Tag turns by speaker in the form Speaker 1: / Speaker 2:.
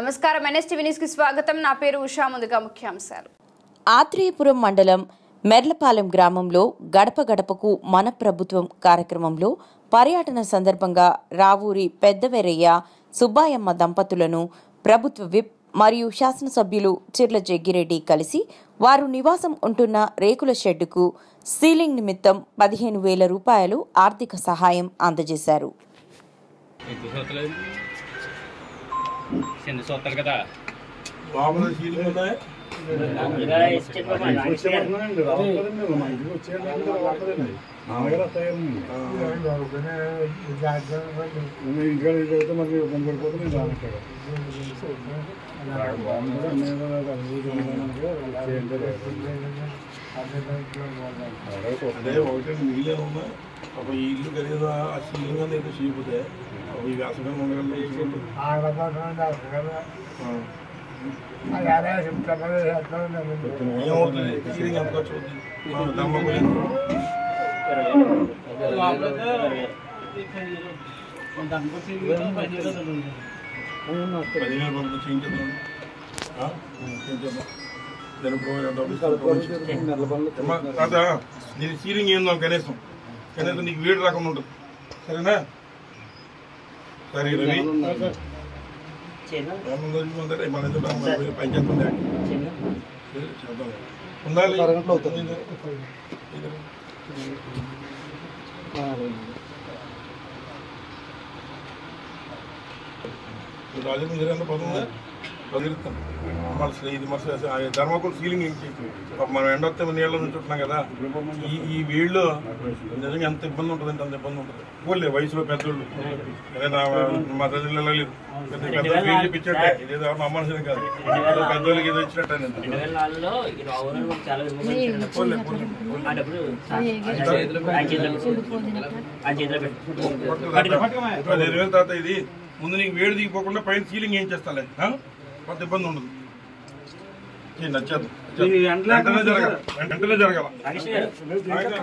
Speaker 1: నమస్కారం NSTV news కి స్వాగతం నా పేరు ఉషా ముందుగా ముఖ్యాంశాలు
Speaker 2: ఆత్రేయపురం మండలం మెర్లపాలెం గ్రామంలో గడప గడపకు మన ప్రభుత్వం కార్యక్రమంలో పర్యటన సందర్భంగా రావూరి పెద్దవెరయ్య సుబ్బాయమ్మ దంపతులను ప్రభుత్వ విప్ మరియు శాసనసభ్యులు చిర్ల జగ్గిరెడ్డి కలిసి వారు నివాసం ఉంటున్న రేకుల షెడ్డుకు సీలింగ్ నిమిత్తం పదిహేను వేల రూపాయలు ఆర్థిక సహాయం అందజేశారు
Speaker 3: ఎక్కువ చూస్తలేదు చిన్న చూస్తారు కదా
Speaker 4: లోపల సీలింగ్ ఉందా అదే ఒకటి మిగిలే ఉన్నా ఒక ఈ ఇల్లు కనీసం ఆ సీలింగ్ అనేది చీపుతే ఒక ఈ వ్యాసంగా ఉండగలరు ఏమవుతుంది సీలింగ్ ఎంత ఖర్చు అవుతుంది మనం దమ్మ పోయింది పదివేలు పంపిణీ చేయించేద్దాం ఆ? చేయించేద్దాం దాని ప్రొవైడ్ డబ్బులు ఇస్తాం. అమ్మా, తాత నీది సీలింగ్ ఏందో కనీసం కనీసం నీకు వేడి రాకుండా ఉంటుంది సరేనా సరే రవి ఏముందో చూసుకుంటే మన ఎదుట మన పని చేస్తుంది సరే, చేద్దాం ఉండాలి రాజు మీరు ఎంత పడుతుందా వదిలిస్తాను మళ్ళీ ఇది మళ్ళీ ధర్మకుల ఫీలింగ్ ఏంటి పాపం మనం ఎండొస్తే నీళ్ళ నుంచి ఉంటున్నాం కదా ఈ ఈ వీళ్ళు నిజంగా ఎంత ఇబ్బంది ఉంటుంది అంత ఇబ్బంది ఉంటుంది పోలే వయసులో పెద్దోళ్ళు అదే నా మా తల్లిలో లేదు పెద్ద పెద్ద ఫీల్ ఇప్పించట్టే ఇదేదో ఎవరు నమ్మాల్సింది కాదు ఏదో పెద్దోళ్ళకి ఏదో ఇచ్చినట్టు
Speaker 5: రెండు వేల నాలుగులో ఈ రావులను మాకు చాలా విమర్శించాడు
Speaker 4: పోలే పోలే
Speaker 5: ఆ డబ్బులు ఆయన చేతిలో పెట్టు. ఆయన చేతిలో పెట్టు.
Speaker 4: పదిహేను వేలు తర్వాత ఇది ముందు నీకు వేడి దిగిపోకుండా పైన సీలింగ్ ఏం చేస్తాలే ఆ? కొంత ఇబ్బంది ఉండదు ఇది నచ్చేద్దాం వెంటనే జరగాలి వెంటనే జరగాల
Speaker 5: నాగేశ్వర గారు